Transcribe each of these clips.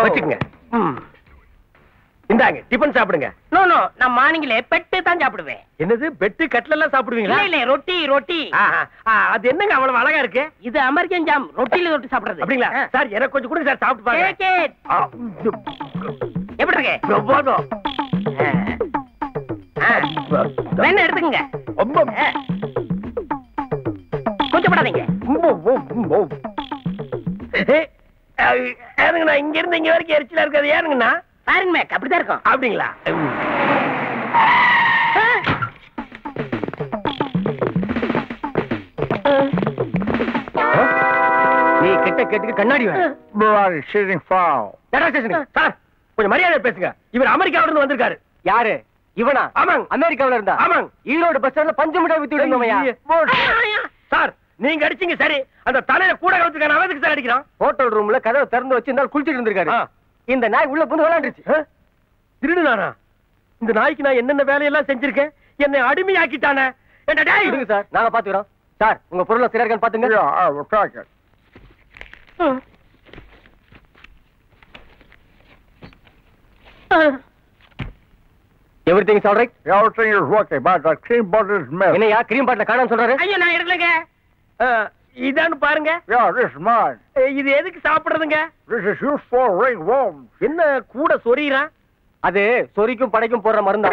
வச்சுக்கங்க ம். இந்தாங்க டிபன் சாப்பிடுங்க நோ நோ நான் மார்னிங்ல பெட்டு தான் சாப்பிடுவேன் என்னது பெட்டு கட்ல எல்லாம் சாப்பிடுவீங்களா இல்ல இல்ல ரொட்டி ரொட்டி ஆஹா. ஆ, அது என்னங்க அவ்வளவு அழகா இருக்கு இது அமெரிக்கன் ஜாம் ரொட்டில தொட்டு சாப்பிடுறது அப்படிங்களா ஆ. சார் எனக்கு கொஞ்சம் கொடுங்க சார் சாப்பிட்டு பாருங்க Take it. ஆ, எப்படி இருக்கு பிரமாதம். ஆ. வேணா எடுத்துக்கங்க ரொம்ப ஆ. கொஞ்சம் படாதீங்க ரொம்ப, ரொம்ப, ரொம்ப. ஏய், அது, ஏனுங்கண்ணா இங்க இருந்து இங்க வரைக்கும் எரிச்சலா இருக்காது ஏனுங்கண்ணா பாருங்க மேக் அப்படிதான் இருக்கும் அப்படிங்களா ம். நீ கிட்ட கேட்டுக்கு கண்ணாடி வேணும் Bloody shitting foul. டாடா ஸ்டேஷனுக்கு. சார் கொஞ்சம் மரியாதை பேசுங்க இவர் அமெரிக்காவில இருந்து வந்திருக்காரு யாரு இவனா ஆமாங்க அமெரிக்காவுல இருந்தா ஆமாங்க ஈரோடு பஸ் ஸ்டாண்ட்ல பஞ்சு மிட்டாய் வித்து விடுங்கய்யா சார் நீங்க அடிச்சீங்க சரி அந்த தலையில கூட கலத்துக்கான அவதுக்கு சார் அடிக்கிறான் ஹோட்டல் ரூம்ல கதவை திறந்து வச்சு இந்த ஆள் குளிச்சிட்டு இருந்திருக்காரு ஆ. இந்த நாய் உள்ள புந்து விளையாண்டுருச்சு ஆ? திருடுனானா இந்த நாய்க்கு நான் என்னென்ன வேலையெல்லாம் செஞ்சிருக்கேன் என்னை அடிமையாக்கிட்டானே என்ன டேய் இருங்க சார் நாங்க பாத்துக்கிறோம் சார் உங்க பொருளை சரியா இருக்கான்னு பாத்துங்க Yeah, I will take it. Everything all right Everything is working, but the cream bottle is missing. என்னையா கிரீம் பாட்டில காணாம சொல்றாரு ஐயோ நான் எடுக்கலங்க ஆ, இதான்னு பாருங்க Yeah, this is mine. ஏ, இது எதுக்கு சாப்பிடுறதுங்க This is used for ringworms. என்ன கூட சொறிறான் அது சொரிக்கும் படைக்கும் போடுற மருந்தா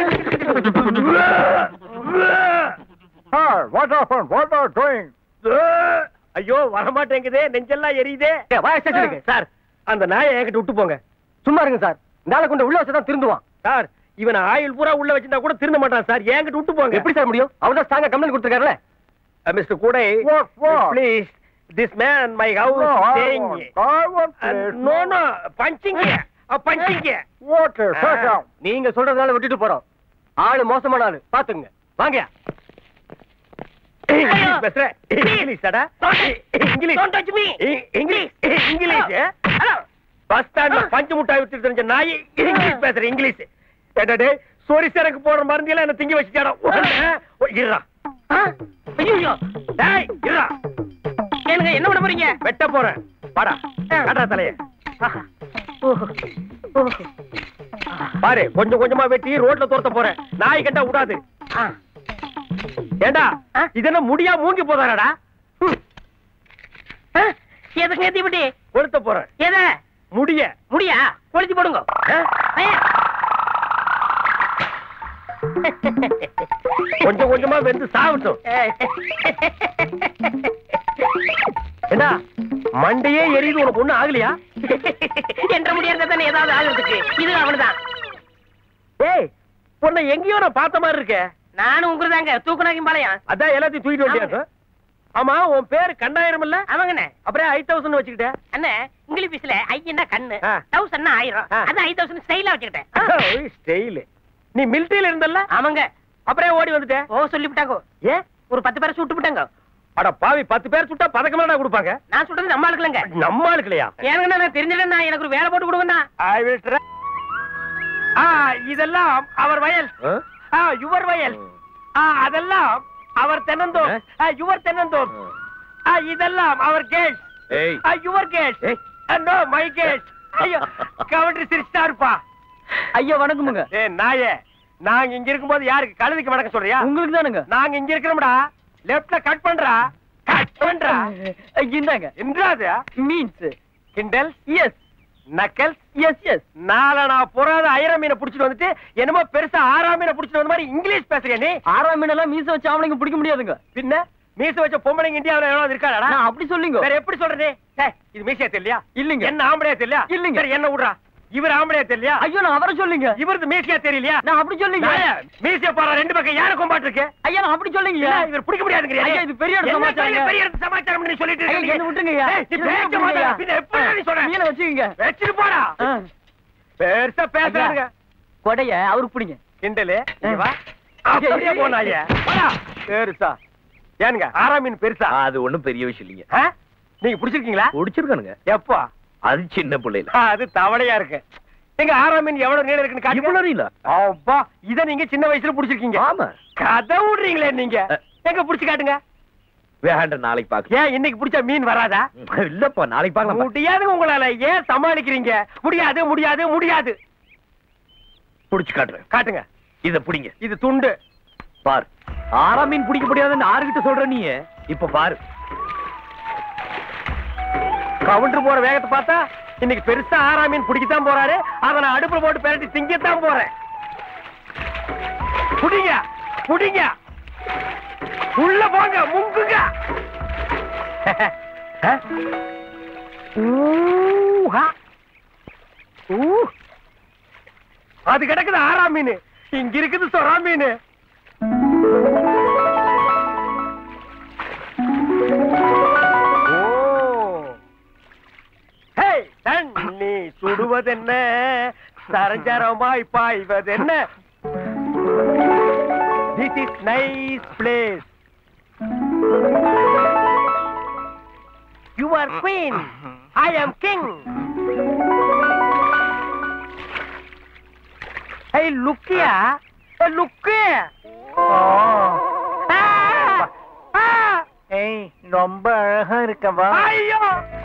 Hi, what happened? What are you doing? ஐயோ வரமாட்டேங்குதே நெஞ்செல்லாம் எரியுதே ஏய், வா ஸ்டேஷனுக்கு சார் அந்த நாயை என்கிட்ட விட்டு போங்க சும்மா இருங்க சார் இந்த ஆளை கொண்டு உள்ள வச்சா திருந்துவான் சார் இவனை ஆயில் பூரா உள்ள வச்சிருந்தா கூட திருந்த மாட்டான் சார் என்கிட்ட விட்டு போங்க எப்படி சார் முடியும் அவர் தான் ஸ்ட்ராங்கா கம்ப்ளைண்ட் கொடுத்துருக்காருல்ல மிஸ்டர் கூடை What for? Please this man my No, house I staying want, I want this. No no பஞ்சிங்க பஞ்சிங்க Water, take Ah. out. நீங்க சொல்றதுனால விட்டுட்டு போறோம் ஆளு மோசமான ஆளு பாத்துங்க வாங்க இங்கிலீஷ் பேசுறேன் இங்கிலீஷ் அடா இங்கிலீஷ் Don't touch me. இ- இங்கிலீஷ் இங்கிலீஷ் ஹலோ பஸ் ஸ்டாண்ட்ல பஞ்சு முட்டாய் வித்து தெரிஞ்ச நாய் இங்கிலீஷ் பேசுற இங்கிலீஷ் ஏடா டேய் சொரி சரக்கு போடுற மருந்து எல்லாம் என்ன திங்க வச்சுட்டாடா இருடா ஐயோ டேய் இருடா ஏனுங்க என்ன பண்ண போறீங்க வெட்ட போறேன் வாடா காட்டா தலைய பாரு கொஞ்சம் கொஞ்சமா வெட்டி ரோட்ல துரத்த போறேன் நாய் கண்டா விடாது ஆ. ஏண்டா ஆ? இது என்ன முடியா மூங்கி போதாடா ஆ, எதுக்கு ஏத்தி விட்டி கொளுத்த போறேன் எத முடிய முடியா கொளுத்தி போடுங்க ஆ? ஐயா. கொஞ்சம் கொஞ்சமா வெந்து சாவட்டும் ஏண்டா மண்டையே எரியுது உனக்கு ஒண்ணும் ஆகலையா என்ற முடியாத தானே ஏதாவது ஆகுறதுக்கு இது அவனுதான் ஏய் உன்னை எங்கேயோ நான் பார்த்த மாதிரி இருக்கே நானும் உங்களுக்கு தாங்க தூக்குனாக்கும் பாளையம் அதான் எல்லாத்தையும் தூக்கிட்டு வண்டியா ஆமா உன் பேரு கண்டாயிரம் இல்ல அவங்கண்ணே அப்புறம் ஐ தௌசண்ட் வச்சுக்கிட்டேன் அண்ணே இங்கிலீஷ்ல ஐயன்னா கண்ணு ஆ. தௌசண்ட்னா ஆயிரம் ஆ. அது ஐ தௌசண்ட் ஸ்டைலா வச்சுக்கிட்டேன் ஸ்டைல் நீ மிலிட்டரியில இருந்தல்ல ஆமாங்க அப்புறம் ஓடி வந்துட்ட ஓ சொல்லிவிட்டாங்க ஏன் ஒரு பத்து பேரை சுட்டு விட்டாங்க அட பாவி பத்து பேர் சுட்டா பதக்கமா கொடுப்பாங்க நான் சொல்றது நம்ம ஆளுக்கலங்க நம்ம ஆளுக்கலையா ஏனுங்கண்ணா நான் தெரிஞ்சிடறேன் எனக்கு ஒரு வேலை போட்டு கொடுங்கண்ணா ஐ வில் ட்ரை ஆ இதெல்லாம் அவர் வயல் ஆ யுவர் வயல் ஆ அதெல்லாம் அவர் தென்னந்தோம் ஆ யுவர் தென்னந்தோம் ஆ இதெல்லாம் அவர் கேஸ் ஏய் ஆ your case no my case ஐயோ கவுண்டர் சிரிச்சா இருப்பா ஐயா வணக்கமுங்க ஏ நாயே நாங்க இங்க இருக்கும்போது யாருக்கு கழுதைக்கு வணக்கம் சொல்றியா உங்களுக்கு தானுங்க நாங்க இங்க இருக்கிறோம்டா லெஃப்ட்ல கட் பண்றா கட் பண்றா இந்தாங்க என்றாது மீன்ஸ் கிண்டல் எஸ் நக்கல் எஸ் எஸ் நாளை நான் புறாத ஐர மீனை புடிச்சிட்டு வந்துட்டு என்னமோ பெருசா ஆறாம் மீனை புடிச்சிட்டு வந்த மாதிரி இங்கிலீஷ் பேசுறியா நீ ஆறாம் மீனெல்லாம் மீச வச்சு ஆம்பளைங்க பிடிக்க முடியாதுங்க பின்ன மீச வச்ச பொம்பளைங்க இந்தியாவுல எவ்வளவு இருக்காடா நான் அப்படி சொல்லிங்க வேற எப்படி சொல்றது டேய், இது மீசையா தெரியலையா இல்லைங்க. என்ன ஆம்பளையா தெரியலையா இல்லைங்க. சரி என்ன விடுறா இவர் ஆம்பளையா தெரியலையா ஐயோ நான் அவரை சொல்லிங்க இவரது மீசையா தெரியலையா நான் அப்படி சொல்லிங்க நாயே, மீசைய பாரு ரெண்டு பக்கம் யாரை கொம்பாட்டு இருக்கு ஐயா நான் அப்படி சொல்லிங்க இல்ல, இவர் பிடிக்க முடியாதுங்கறியா நீ? ஐயா, இது பெரிய இடத்து என்ன சமாச்சாரங்க. பெரிய- பெரிய இடத்து சமாச்சாரம் நீ சொல்லிட்டு ஐயா, இருக்க என்ன நீ? விட்டுருங்க ஐயா. ஏய், நீ என்ன பேச விட்டுருங்க மாட்டே. ஐயா. பின்ன எப்படி நீ சொல்ற? மீனை வச்சுக்கங்க வச்சுட்டு போடா ஆ. பெருசா பேசுறாங்க கொடைய அவருக்கு பிடிங்க கிண்டலு இங்க வா அப்படியே போனாயே போடா. பெருசா ஏனுங்க ஆறாம் மீன் பெருசா அது ஒண்ணும் பெரிய விஷயம் இல்லைங்க ஆ? நீங்க புடிச்சிருக்கீங்களா பிடிச்சிருக்கானுங்க எப்போ அது சின்ன பிள்ளைல ஆ, அது தவளையா இருக்கு எங்க ஆறாம் மீன் எவ்வளவு நீளம் இருக்குன்னு காட்டுங்க இவ்வளவு இல்ல அப்பா இத நீங்க சின்ன வயசுல புடிச்சிருக்கீங்க ஆமா கதை விடுறீங்களே நீங்க அ. எங்க புடிச்சு காட்டுங்க வேண்டாம் நாளைக்கு பாக்கலாம் ஏன் இன்னைக்கு பிடிச்ச மீன் வராதா இல்லப்பா நாளைக்கு பார்க்கலாம் முடியாதுங்க உங்களால ஏன் சமாளிக்கிறீங்க முடியாது முடியாது முடியாது புடிச்சு காட்டுறேன் காட்டுங்க இத புடிங்க இது துண்டு பாரு ஆறாம் மீன் பிடிக்க முடியாதுன்னு ஆறுகிட்ட சொல்ற நீ இப்ப பாரு கவுண்டர் போற வேகத்தை பார்த்தா இன்னைக்கு பெருசா ஆறாம் மீன் பிடிக்கத்தான் போறாரு அதை நான் அடுப்புல போட்டு பெரட்டி திங்கத்தான் போறேன் புடிங்க புடிங்க உள்ள போங்க முங்குங்க அஹ். ஊஹா. ஊ. அது கிடக்குது ஆறாம் மீன் இங்க இருக்குது சொரா மீன் ஓ ஹே, தண்ணி சுடுவதென்ன சரஞ்சரமாய் பாய்வதென்ன this is nice place you are queen I am king Hey, look here. Hey, look here. Ah! Ah! ஏய் ரொம்ப அழகா இருக்கவா ஐயோ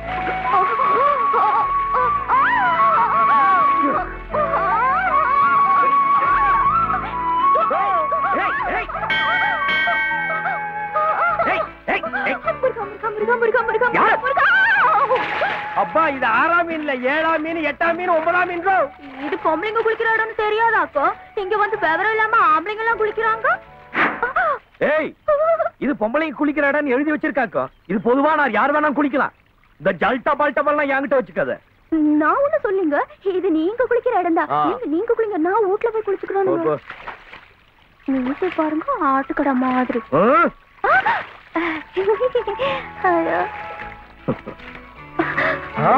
அப்பா இது ஆறாம் மீன் இல்ல ஏழாம் மீன் எட்டாம் மீன் ஒன்பதாம் மீன் bro. இது பொம்பளைங்க குளிக்கிற இடம்னு தெரியாதாக்கோ இங்க வந்து விவரம் இல்லாம ஆம்பளைங்க எல்லாம் குளிக்கிறாங்க ஏய் இது பொம்பளைங்க குளிக்கிற இடம்னு எழுதி வச்சிருக்காக்கோ இது பொதுவா நான் யார் வேணாலும் குளிக்கலாம் இந்த ஜல்டா பால்டா என்கிட்ட வச்சுக்காத நான் ஒண்ணு சொல்லுங்க இது நீங்க குளிக்கிற இடம் தான் ஆ. நீங்க நீங்க குளிங்க நான் வீட்ல போய் குளிச்சுக்கிறோம் போ, போ. நீங்க பாருங்க ஆட்டுக்கடை மாதிரி ஆ? ஐயோ. ஆ?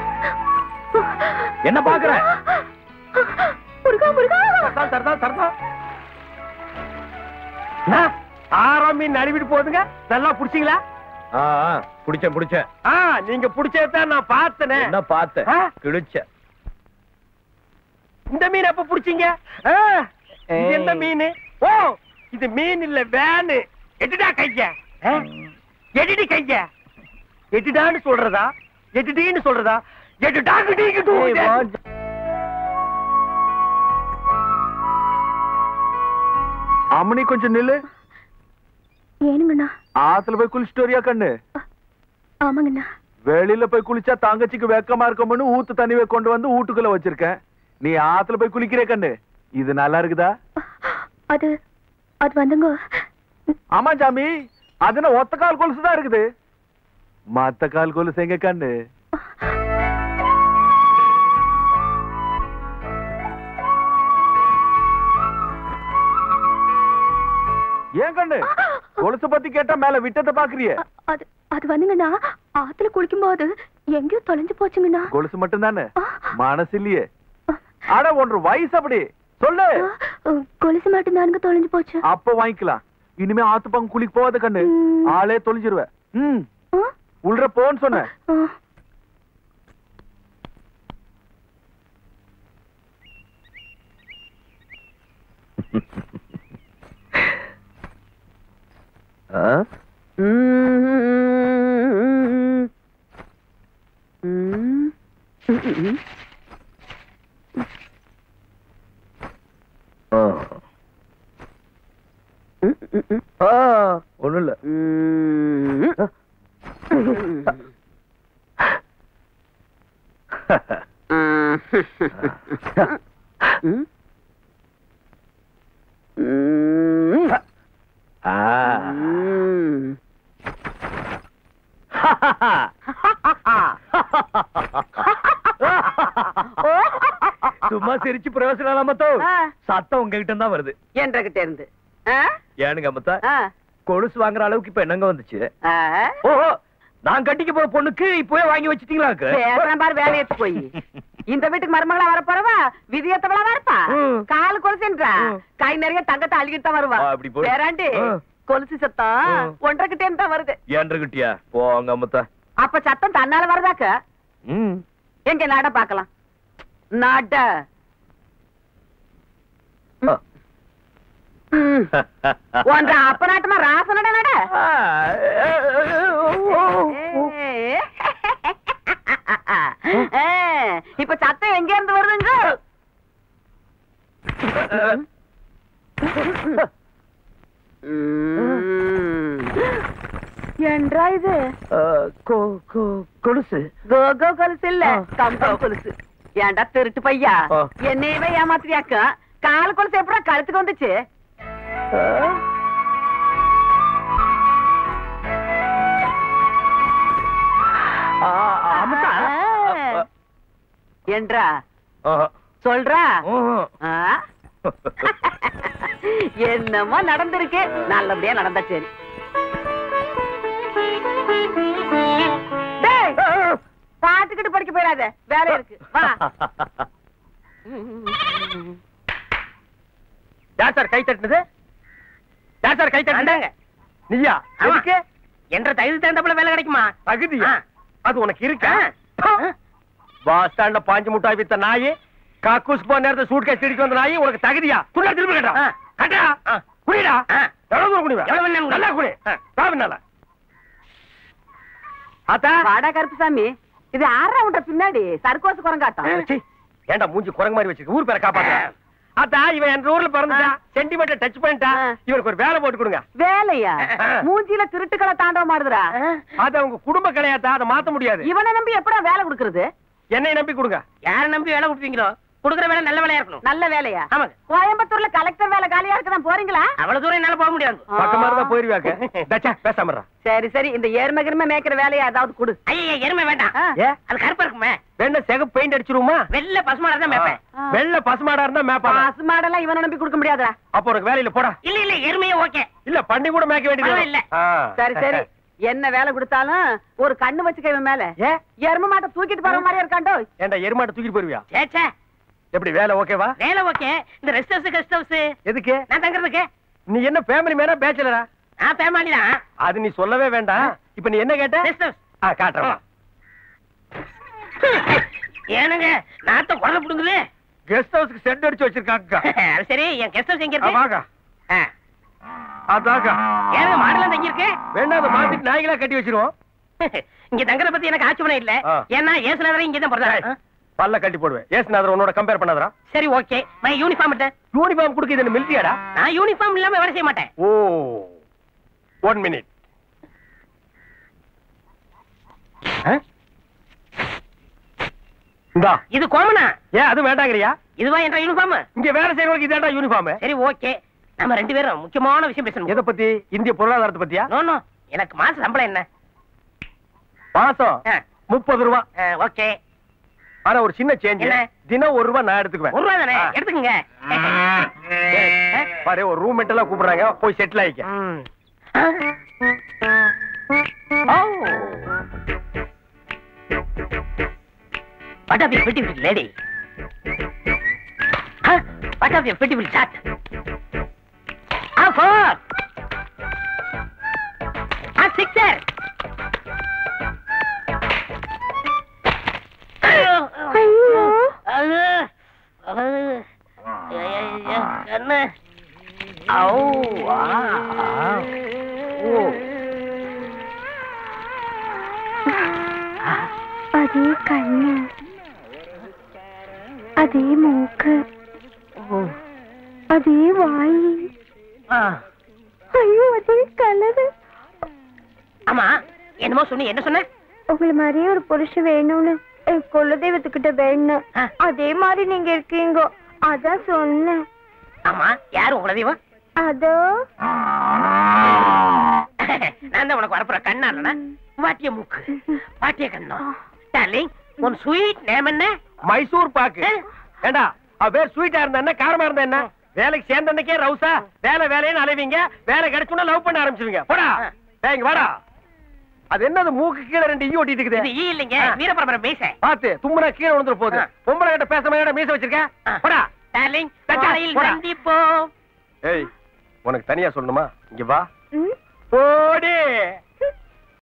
என்ன பாக்குற முருகா முருகா தரதான், தரதான், தரதான். அண்ணா, ஆறாம் மீன் நழுவிட்டு போகுதுங்க நல்லா புடிச்சீங்களா ஆ, ஆ, புடிச்சேன் புடிச்சேன் ஆ நீங்க புடிச்சதான் நான் பார்த்தனே என்ன பார்த்த ஆ? கிழிச்ச இந்த மீன் எப்ப புடிச்சீங்க ஆ, இது எந்த மீன் ஓ இது மீன் இல்ல வேனு எட்டுடா கைய ஆ? எட்டுடி கைய எட்டுடான்னு சொல்றதா எட்டுடின்னு சொல்றதா எட்டுடாக்கு டீக்கு அம்மனி கொஞ்சம் நில்லு ஏனுங்கண்ணா ஆத்துல போய் குளிச்சுட்டு வரியா கண்ணு ஆமாங்கண்ணா வெளியில போய் குளிச்சா தங்கச்சிக்கு வெக்கமா இருக்கும்னு ஊத்து தண்ணியை கொண்டு வந்து வீட்டுக்குள்ள வச்சிருக்கேன் நீ ஆத்துல போய் குளிக்கிறே கண்ணு இது நல்லா இருக்குதா அது அது வந்துங்க ஆமா ஜாமி அதுன ஒத்த கால் கொலுசு தான் இருக்குது மத்த கால் கொலுசு எங்க கண்ணு ஏன் கண்ணு கொலுசு பத்தி கேட்டா மேல விட்டத்தை பாக்குறியே அ- அது அது வந்துங்கண்ணா ஆத்துல குளிக்கும்போது எங்கேயோ தொலைஞ்சு போச்சுங்கண்ணா கொலுசு மட்டும் தானே மனசு இல்லையே அட ஒன்று வயசு அப்படி சொல்லு அ, கொலுசு மட்டும் தானுங்க தொலைஞ்சு போச்சு அப்ப வாங்கிக்கலாம் இனிமே ஆத்து பங்கு குளிக்க போகாத கண்ணு ம். ஆளே தொலைஞ்சிருவ ம் ஆ? உள்ள போன்னு சொன்னேன் ஆ. ஆ? ஆ. ஆ, ஒண்ணும் இல்ல ஆ. சும்மா சிரிச்சு பிரயோசனம் இல்லாம தோ. ஆ. சத்தம் உங்ககிட்ட தான் வருது என்கிட்ட இருந்து ஆ? ஏனுங்க அம்மத்தா ஆ. கொலுசு வாங்குற அளவுக்கு இப்ப என்னங்க வந்துச்சு ஆ? ஓஹோ நான் கட்டிக்க போற பொண்ணுக்கு இப்பவே வாங்கி வச்சிட்டீங்களாக்கு பேசுறேன் பாரு வேலையத்து போய் இந்த வீட்டுக்கு மருமகளா வர போறவா விதியத்தவளா வரப்பா ம். காலு கொலுசுன்றா ம். கை நிறைய தங்கத்தை அழுகிட்டு தான் வருவா ஆ, அப்படி போடு. வேறாண்டி ஆ. கொலுசு சத்தம் ம். ஒன்றரை கிட்டே இருந்து தான் வருது ஏன்றுகிட்டியா போங்க அம்மத்தா அப்ப சத்தம் தன்னால வரதாக்க ம் எங்க நாட பாக்கலாம் நாட ஆ. ம். ஒன்ற அப்பனாட்டமா ராசனட நட ஏய். ஏய், இப்ப சத்தம் எங்க இருந்து வருதுங்க ம். என்றா இது கொலுசு கோகோ கொலுசு இல்ல கம்பம் கொலுசு ஏன்டா திருட்டு பையா ஆ. என்னையவே ஏமாத்துறியாக்க கால் கொலுசு எப்படா கழுத்துக்கு வந்துச்சு ஆ. என்றா சொல்றா ஆ? என்னமோ நடந்திருக்கு நல்லபடியா நடந்தா சரி டேய், பாத்துக்கிட்டு படிக்க போயிடாத வேலை இருக்கு வா யார் சார் கை தட்டுனது யார் சார் கை தட்டுனாங்க நீயா எதுக்கு என்ற தகுதி தகுந்தப்பல வேலை கிடைக்குமா தகுதியா அது உனக்கு இருக்கா பஸ் ஸ்டாண்ட்ல பாஞ்சு முட்டாய் வித்த நாய் காக்கூஸ் போன நேரத்துல சூட் கேஸ் திருடி வந்த நாய் உனக்கு தகுதியா துண்டா திரும்ப கட்டா கட்டா குடிடா எவ்வளவு தூரம் குடிவா எவ்வளவு நல்லா குடி சாப்பிடல ஆத்தா வாடா கருப்புசாமி இது ஆறா உண்ட பின்னாடி சர்க்கோசு குரங்காட்டம் சீ, ஏன்டா மூஞ்சி குரங்கு மாதிரி வச்சிருக்க ஊர் பேரை காப்பாத்த அத்தா இவன் என் ஊர்ல பிறந்துட்டான் சென்டிமீட்டர் டச் பண்ணிட்டா ஆ. இவனுக்கு ஒரு வேலை போட்டு கொடுங்க வேலையா ஆ. மூஞ்சில திருட்டுக்களை தாண்டவ மாடுதுடா அது அவங்க குடும்ப கிடையாதா அதை மாத்த முடியாது இவனை நம்பி எப்படா வேலை கொடுக்கறது என்னை நம்பி கொடுங்க யார நம்பி வேலை கொடுப்பீங்களோ கொடுக்குற வேலை நல்ல வேலையா இருக்கணும் நல்ல வேலையா ஆமாங்க கோயம்புத்தூர்ல கலெக்டர் வேலை காலியா இருக்குதான் போறீங்களா அவ்வளவு தூரம் என்னால போக முடியாது பக்கமா இருந்தா போயிருவாக்க தச்சா பேசாம இருடா. சரி சரி இந்த ஏர்ம கிரும மேய்க்கிற வேலையா ஏதாவது கொடு ஐயா எருமை வேண்டாம் ஆ. ஏ அது கருப்பா இருக்குமே வேணா செகப் பெயிண்ட் அடிச்சிருவோமா வெள்ள பசுமாடா தான் மேப்பேன் ஆ. வெள்ள பசுமாடா இருந்தா மேப்பா பாசு மாடெல்லாம் இவனை நம்பி கொடுக்க முடியாதுடா அப்ப உனக்கு வேலையில போடா இல்ல இல்ல எருமையே ஓகே இல்ல பண்ணி கூட மேய்க்க வேண்டியது பரவாயில்ல. ஆ. சரி சரி என்ன வேலை கொடுத்தாலும் ஒரு கண்ணு வச்சுக்க இவன் மேல ஏ எரும மாட்டை தூக்கிட்டு போற மாதிரியா இருக்காண்டோ ஏன்டா எருமாட்டை தூக்கிட்டு போயிருவியா சேச்சே எப்படி வேலை ஓகேவா வேலை ஓகே இந்த ரெஸ்ட் ஹவுஸ் கெஸ்ட் ஹவுஸ் எதுக்கு நான் தங்குறதுக்கு நீ என்ன ஃபேமிலி மேனா பேச்சலரா நான் ஃபேமிலி தான் அது நீ சொல்லவே வேண்டாம் இப்ப நீ என்ன கேட்ட ரெஸ்ட் ஹவுஸ் ஆ காட்டுறேன் ஏனுங்க நாத்த குடல புடுங்குது கெஸ்ட் ஹவுஸ்க்கு செட் அடிச்சு வச்சிருக்காங்க அது சரி என் கெஸ்ட் ஹவுஸ் எங்க ஆ, இருக்கு வாங்க ஆ. அதாக்கா ஏனுங்க மாடலாம் தங்கி இருக்கு வேண்டாம் அதை மாத்திட்டு நாய்களா கட்டி வச்சிருவோம் இங்க தங்குறத பத்தி எனக்கு ஆட்சேபணம் இல்ல ஆ. ஏன்னா ஏசுனவரை இங்க தான் பிறந்தாரு பல்ல கட்டி போடுவேன் ஏசுநாதர் உன்னோட கம்பேர் பண்ணாதரா சரி ஓகே நான் யூனிஃபார்ம் எடுத்தேன் யூனிஃபார்ம் கொடுக்க இது மிலிட்டியாடா நான் யூனிஃபார்ம் இல்லாம வேலை செய்ய மாட்டேன் ஓ ஒன் மினிட் இந்தா இது கோமனா ஏன் அது வேண்டாங்கறியா இதுவா என்ற யூனிஃபார்ம் இங்க வேலை செய்யறவங்களுக்கு இதாடா யூனிஃபார்ம் சரி ஓகே நம்ம ரெண்டு பேரும் முக்கியமான விஷயம் பேசணும் எதை பத்தி இந்திய பொருளாதாரத்தை பத்தியா நோ நோ எனக்கு மாச சம்பளம் என்ன மாசம் ஆ. முப்பது ரூபா ஆ, ஓகே ஆனா ஒரு சின்ன சேஞ்ச் என்ன? தினம் ஒரு ரூபா நான் எடுத்துக்குவேன் ஒரு ரூபா தானே ஆ. எடுத்துக்கங்க ஏய், பாரு ஒரு ரூம் எல்லாம் கூப்பிடுறாங்க போய் செட்டில் ஆயிக்க ம். ஓ What of your beautiful lady? Huh? What of your beautiful chat? Ah, four. Ah, sixer. ஐயோ ஐயோ. ஐயோ. ஐயோ. ஐயோ. கண்ணு ஔ, ஆ, ஆ. ஓ. அதே கண்ணு அதே மூக்கு அதே வாய் ஆ. ஐயோ அதே கலரு ஆமா என்னமோ சொன்னி என்ன சொன்ன உங்களை மாதிரியே ஒரு புருஷன் வேணும்னு என் குலதெய்வத்துக்கிட்ட வேணும் ஆ. அதே மாதிரி நீங்க இருக்கீங்க அதான் சொன்னேன் ஆமா யாரு உங்கள தெய்வம் அதோ நான் தான் உனக்கு வரப்புற கண்ணா இல்லனா வாட்டிய மூக்கு வாட்டிய கண்ணம் டார்லிங் உன் ஸ்வீட் நேம் என்ன மைசூர் பாக்கு ஆ. ஏண்டா அவ பேர் ஸ்வீட்டா இருந்தா என்ன காரமா இருந்தா என்ன வேலைக்கு சேர்ந்த அன்னைக்கே ரவுசா வேலை வேலைன்னு அலைவீங்க வேலை கிடைச்சுன்னா லவ் பண்ண ஆரம்பிச்சிருவீங்க போடா ஆ. டேய், இங்க வாடா அது என்னது மூக்கு கீழே ரெண்டு ஈ ஒட்டிட்டு இது இருக்குது ஈ இல்லைங்க ஆ. வீரபரபர மீசை பாத்து தும்முனா கீழே விழுந்துற போகுது ஆ. பொம்பளை கிட்ட பேச மாதிரி மீச வச்சிருக்க ஆ. போடா டார்லிங் தச்சா, காலையில் போடா. சந்திப்போம் ஏய் உனக்கு தனியா சொல்லணுமா இங்க வா ம், போடி